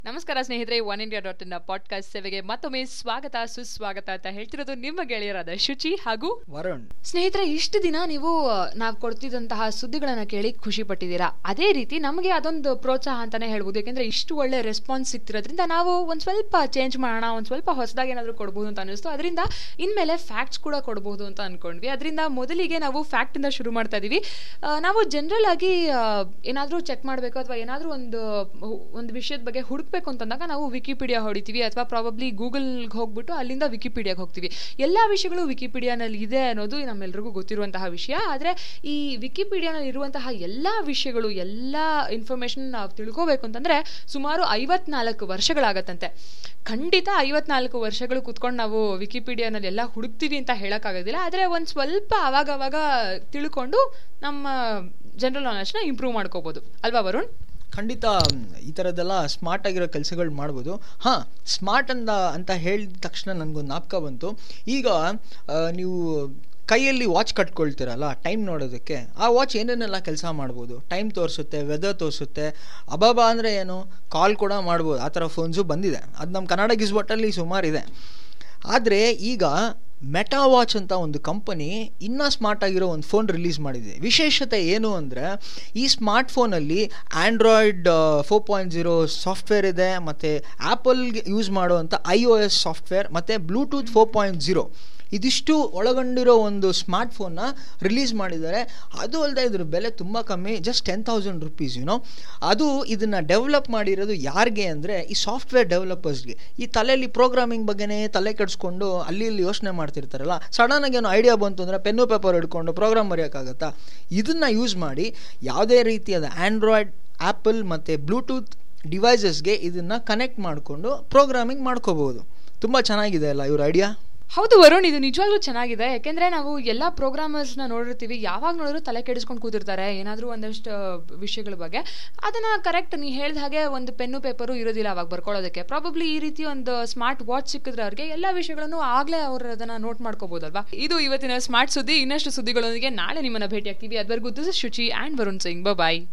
ನಮಸ್ಕಾರ ಸ್ನೇಹಿತರೆ one India dot in podcast ಸೇವೆಗೆ ಮತ್ತೊಮ್ಮೆ ಸ್ವಾಗತ ಸುಸ್ವಾಗತ ಅಂತ ಹೇಳ್ತಿರೋದು ನಿಮ್ಮ ಗೆಳೆಯರಾದ ಶುಚಿ ಹಾಗೂ ವರುಣ್ ಸ್ನೇಹಿತರೆ ಇಷ್ಟು ದಿನ ನೀವು ನಾವು ಕೊಡ್ತಿದ್ದಂತಹ ಸುದ್ದಿಗಳನ್ನ ಕೇಳಿ ಖುಷಿ ಪಟ್ಟಿದ್ದೀರಾ ಅದೇ ರೀತಿ ನಮಗೆ ಅದೊಂದು ಪ್ರೋತ್ಸಾಹ ಅಂತಾನೆ ಹೇಳ್ಬೋದು ಯಾಕೆಂದ್ರೆ ಇಷ್ಟು ಒಳ್ಳೆ ರೆಸ್ಪಾನ್ಸ್ ಸಿಗ್ತಿರೋದ್ರಿಂದ ನಾವು ಒಂದ್ ಸ್ವಲ್ಪ ಚೇಂಜ್ ಮಾಡೋಣ ಒಂದ್ ಸ್ವಲ್ಪ ಹೊಸದಾಗಿ ಏನಾದರೂ ಕೊಡ್ಬೋದು ಅಂತ ಅನಿಸ್ತು ಅದರಿಂದ ಇನ್ಮೇಲೆ ಫ್ಯಾಕ್ಟ್ಸ್ ಕೂಡ ಕೊಡ್ಬೋದು ಅಂತ ಅನ್ಕೊಂಡ್ವಿ ಅದರಿಂದ ಮೊದಲಿಗೆ ನಾವು ಫ್ಯಾಕ್ಟ್ ಇಂದ ಶುರು ಮಾಡ್ತಾ ಇದೀವಿ ಆ, ನಾವು ಜನರಲ್ ಆಗಿ ಏನಾದರೂ ಚೆಕ್ ಮಾಡಬೇಕು ಅಥವಾ ಏನಾದರೂ ಒಂದು ಒಂದು ವಿಷಯದ ಬಗ್ಗೆ ಹುಡುಕ್ಬೇಕು ಅಂತಂದಾಗ ನಾವು ವಿಕಿಪೀಡಿಯಾ ಹೊಡಿತೀವಿ ಅಥವಾ ಪ್ರಾಬಬ್ಲಿ ಗೂಗಲ್ಗೆ ಹೋಗ್ಬಿಟ್ಟು ಅಲ್ಲಿಂದ ವಿಕಿಪೀಡಿಯಾಗೆ ಹೋಗ್ತೀವಿ ಎಲ್ಲ ವಿಷಯಗಳು ವಿಕಿಪೀಡಿಯಾನಲ್ಲಿ ಇದೆ ಅನ್ನೋದು ನಮ್ಮೆಲ್ರಿಗೂ ಗೊತ್ತಿರುವಂತಹ ವಿಷಯ ಆದರೆ ಈ ವಿಕಿಪೀಡಿಯಾನಲ್ಲಿ ಇರುವಂತಹ ಎಲ್ಲ ವಿಷಯಗಳು ಎಲ್ಲ ಇನ್ಫಾರ್ಮೇಶನ್ ನಾವು ತಿಳ್ಕೋಬೇಕು ಅಂತಂದ್ರೆ ಸುಮಾರು ಐವತ್ನಾಲ್ಕು ವರ್ಷಗಳಾಗತ್ತಂತೆ ಖಂಡಿತ ಐವತ್ನಾಲ್ಕು ವರ್ಷಗಳು ಕುತ್ಕೊಂಡು ನಾವು ವಿಕಿಪೀಡಿಯಾನಲ್ಲಿ ಎಲ್ಲ ಹುಡುಕ್ತೀವಿ ಅಂತ ಹೇಳೋಕ್ಕಾಗೋದಿಲ್ಲ ಆದರೆ ಒಂದು ಸ್ವಲ್ಪ ಅವಾಗ ಅವಾಗ ತಿಳ್ಕೊಂಡು ನಮ್ಮ ಜನರಲ್ ನಾಲೆಜ್ನ ಇಂಪ್ರೂವ್ ಮಾಡ್ಕೋಬೋದು ಅಲ್ವಾ ವರುಣ್ ಖಂಡಿತ ಮ್, ಈ ಥರದ್ದೆಲ್ಲ ಸ್ಮಾರ್ಟ್ ಆಗಿರೋ ಕೆಲಸಗಳು ಮಾಡ್ಬೋದು ಹಾಂ ಸ್ಮಾರ್ಟ್ ಅಂದ ಅಂತ ಹೇಳಿದ ತಕ್ಷಣ ನನಗೊಂದು ಜ್ಞಾಪಕ ಬಂತು ಈಗ ಆ, ನೀವು ಕೈಯಲ್ಲಿ ವಾಚ್ ಕಟ್ಕೊಳ್ತೀರಲ್ಲ ಟೈಮ್ ನೋಡೋದಕ್ಕೆ ಆ ವಾಚ್ ಏನೇನೆಲ್ಲ ಕೆಲಸ ಮಾಡ್ಬೋದು ಟೈಮ್ ತೋರಿಸುತ್ತೆ ವೆದರ್ ತೋರಿಸುತ್ತೆ ಅಬಾಬಾ ಅಂದರೆ ಏನು ಕಾಲ್ ಕೂಡ ಮಾಡ್ಬೋದು ಆ ಥರ ಫೋನ್ಸು ಬಂದಿದೆ ಅದು ನಮ್ಮ ಕನ್ನಡ ಗಿಸ್ಬಟ್ಟಲ್ಲಿ ಸುಮಾರಿದೆ ಆದರೆ ಈಗ ಮೆಟಾ ವಾಚ್ ಅಂತ ಒಂದು ಕಂಪನಿ ಇನ್ನೂ ಸ್ಮಾರ್ಟ್ ಆಗಿರೋ ಒಂದು ಫೋನ್ ರಿಲೀಸ್ ಮಾಡಿದೆ ವಿಶೇಷತೆ ಏನು ಅಂದರೆ ಈ ಸ್ಮಾರ್ಟ್ ಫೋನಲ್ಲಿ Android four point zero software ಇದೆ ಮತ್ತು ಆ್ಯಪಲ್ಗೆ ಯೂಸ್ ಮಾಡುವಂಥ ಐ ಒ ಎಸ್ ಸಾಫ್ಟ್ವೇರ್ ಮತ್ತು ಬ್ಲೂಟೂತ್ ಫೋರ್ ಪಾಯಿಂಟ್ ಜೀರೋ ಇದಿಷ್ಟು ಒಳಗೊಂಡಿರೋ ಒಂದು ಸ್ಮಾರ್ಟ್ ಫೋನ್ನ ರಿಲೀಸ್ ಮಾಡಿದ್ದಾರೆ ಅದು ಅಲ್ಲದೆ ಇದ್ರ ಬೆಲೆ ತುಂಬ ಕಮ್ಮಿ just ten thousand rupees you know ಅದು ಇದನ್ನು ಡೆವಲಪ್ ಮಾಡಿರೋದು ಯಾರಿಗೆ ಅಂದರೆ ಈ ಸಾಫ್ಟ್ವೇರ್ ಡೆವಲಪರ್ಸ್ಗೆ ಈ ತಲೆಯಲ್ಲಿ ಪ್ರೋಗ್ರಾಮಿಂಗ್ ಬಗ್ಗೆನೇ ತಲೆ ಕೆಡಿಸ್ಕೊಂಡು ಅಲ್ಲಿ ಇಲ್ಲಿ ಯೋಚನೆ ಮಾಡ್ತಿರ್ತಾರಲ್ಲ ಸಡನ್ನಾಗಿ ಏನೋ ಐಡಿಯಾ ಬಂತು ಅಂದರೆ ಪೆನ್ನು ಪೇಪರ್ ಹಿಡ್ಕೊಂಡು ಪ್ರೋಗ್ರಾಮ್ ಬರೆಯೋಕ್ಕಾಗತ್ತಾ ಇದನ್ನು ಯೂಸ್ ಮಾಡಿ ಯಾವುದೇ ರೀತಿಯಾದ ಆ್ಯಂಡ್ರಾಯ್ಡ್ ಆ್ಯಪಲ್ ಮತ್ತು ಬ್ಲೂಟೂತ್ ಡಿವೈಸಸ್ಗೆ ಇದನ್ನು ಕನೆಕ್ಟ್ ಮಾಡಿಕೊಂಡು ಪ್ರೋಗ್ರಾಮಿಂಗ್ ಮಾಡ್ಕೋಬೋದು ತುಂಬ ಚೆನ್ನಾಗಿದೆ ಅಲ್ಲ ಇವ್ರ ಐಡಿಯಾ ಹೌದು ವರುಣ್ ಇದು ನಿಜವಾಗ್ಲೂ ಚೆನ್ನಾಗಿದೆ ಯಾಕೆಂದ್ರೆ ನಾವು ಎಲ್ಲ ಪ್ರೋಗ್ರಾಮರ್ಸ್ನ ನೋಡಿರ್ತೀವಿ ಯಾವಾಗ ನೋಡಿದ್ರು ತಲೆ ಕೆಡಿಸ್ಕೊಂಡು ಕೂತಿರ್ತಾರೆ ಏನಾದರೂ ಒಂದಷ್ಟು ವಿಷಯಗಳ ಬಗ್ಗೆ ಅದನ್ನ ಕರೆಕ್ಟ್ ನೀ ಹೇಳ್ದ ಹಾಗೆ ಒಂದು ಪೆನ್ನು ಪೇಪರು ಇರೋದಿಲ್ಲ ಅವಾಗ ಬರ್ಕೊಳ್ಳೋದಕ್ಕೆ ಪ್ರಾಬಬ್ಲಿ ಈ ರೀತಿ ಒಂದು ಸ್ಮಾರ್ಟ್ ವಾಚ್ ಸಿಕ್ಕಿದ್ರೆ ಅವ್ರಿಗೆ ಎಲ್ಲ ವಿಷಯಗಳನ್ನು ಆಗ್ಲೇ ಅವ್ರು ಅದನ್ನ ನೋಟ್ ಮಾಡ್ಕೋಬಹುದಲ್ವಾ ಇದು ಇವತ್ತಿನ ಸ್ಮಾರ್ಟ್ ಸುದ್ದಿ ಇನ್ನಷ್ಟು ಸುದ್ದಿಗಳೊಂದಿಗೆ ನಾಳೆ ನಿಮ್ಮನ್ನ ಭೇಟಿ ಆಗ್ತೀವಿ ಅದ್ವರೆಗೂ this is Shuchi and Varun Singh bye